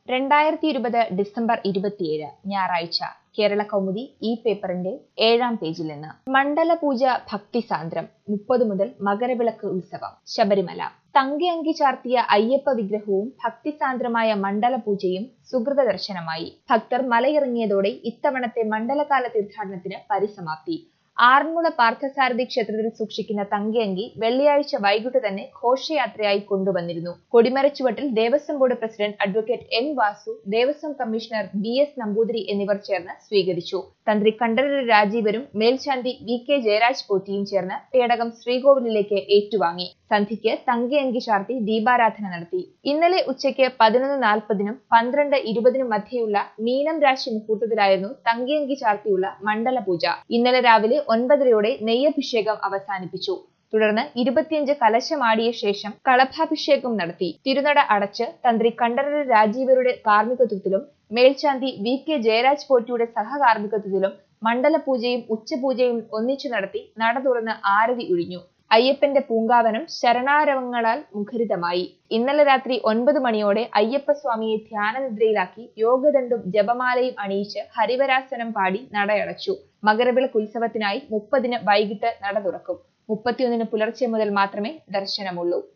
രണ്ടായിരത്തി ഇരുപത് ഡിസംബർ ഇരുപത്തിയേഴ് ഞായറാഴ്ച കേരള കൗമുദി ഈ പേപ്പറിന്റെ ഏഴാം പേജിൽ നിന്ന് മണ്ഡലപൂജ ഭക്തിസാന്ദ്രം മുപ്പത് മുതൽ മകരവിളക്ക് ഉത്സവം ശബരിമല തങ്കയങ്കി ചാർത്തിയ അയ്യപ്പ വിഗ്രഹവും ഭക്തിസാന്ദ്രമായ മണ്ഡലപൂജയും സുഹൃത ദർശനമായി ഭക്തർ മലയിറങ്ങിയതോടെ ഇത്തവണത്തെ മണ്ഡലകാല തീർത്ഥാടനത്തിന് പരിസമാപ്തി ആറന്മുള പാർത്ഥസാരഥി ക്ഷേത്രത്തിൽ സൂക്ഷിക്കുന്ന തങ്കയങ്കി വെള്ളിയാഴ്ച വൈകിട്ട് തന്നെ ഘോഷയാത്രയായി കൊണ്ടുവന്നിരുന്നു കൊടിമരച്ചുവട്ടിൽ Devaswom board president advocate N Vasu Devaswom commissioner B S Namboothiri എന്നിവർ ചേർന്ന് സ്വീകരിച്ചു തന്ത്രി കണ്ഠരര് രാജീവരും മേൽശാന്തി വി കെ ജയരാജ് പോറ്റിയും ചേർന്ന് പേടകം ശ്രീകോവിലിലേക്ക് ഏറ്റുവാങ്ങി സന്ധ്യയ്ക്ക് തങ്കയങ്കി ചാർത്തി ദീപാരാധന നടത്തി ഇന്നലെ ഉച്ചയ്ക്ക് പതിനൊന്ന് നാൽപ്പതിനും പന്ത്രണ്ട് ഇരുപതിനും മധ്യയുള്ള മീനം രാശി മുഹൂർത്തത്തിലായിരുന്നു തങ്കയങ്കി ചാർത്തിയുള്ള മണ്ഡലപൂജ ഇന്നലെ രാവിലെ ഒൻപതരയോടെ നെയ്യഭിഷേകം അവസാനിപ്പിച്ചു തുടർന്ന് ഇരുപത്തിയഞ്ച് കലശമാടിയ ശേഷം കളഭാഭിഷേകം നടത്തി തിരുനട അടച്ച് തന്ത്രി കണ്ഠരര് രാജീവരുടെ കാർമ്മികത്വത്തിലും മേൽശാന്തി വി കെ ജയരാജ് പോറ്റിയുടെ സഹകാർമ്മികത്വത്തിലും മണ്ഡലപൂജയും ഉച്ചപൂജയും ഒന്നിച്ചു നടത്തി നട തുറന്ന് ആരതി ഒഴിഞ്ഞു അയ്യപ്പന്റെ പൂങ്കാവനം ശരണാരവങ്ങളാൽ മുഖരിതമായി ഇന്നലെ രാത്രി ഒൻപത് മണിയോടെ അയ്യപ്പസ്വാമിയെ ധ്യാനനിദ്രയിലാക്കി യോഗദണ്ഡും ജപമാലയും അണിയിച്ച് ഹരിവരാസനം പാടി നടയടച്ചു മകരവിളക്ക് ഉത്സവത്തിനായി മുപ്പതിന് വൈകിട്ട് നട തുറക്കും മുപ്പത്തിയൊന്നിന് പുലർച്ചെ മുതൽ മാത്രമേ ദർശനമുള്ളൂ